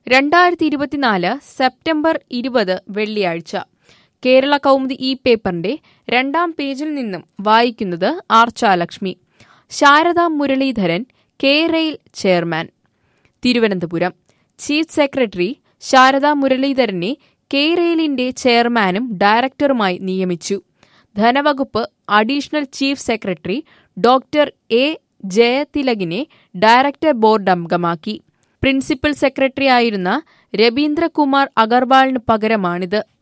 രണ്ടായിരത്തി ഇരുപത്തിനാല് സെപ്റ്റംബർ ഇരുപത് വെള്ളിയാഴ്ച കേരള കൗമുദി ഈ പേപ്പറിന്റെ രണ്ടാം പേജിൽ നിന്നും വായിക്കുന്നത് Archalakshmi Sharada Muraleedharan K rail chairman Thiruvananthapuram chief secretary Sharada മുരളീധരനെ കെ റെയിലിന്റെ ചെയർമാനും ഡയറക്ടറുമായി നിയമിച്ചു ധനവകുപ്പ് additional chief secretary doctor A ജയതിലകിനെ ഡയറക്ടർ ബോർഡ് അംഗമാക്കി പ്രിൻസിപ്പൽ സെക്രട്ടറിയായിരുന്ന രവീന്ദ്രകുമാർ അഗർവാളിന് പകരമാണിത്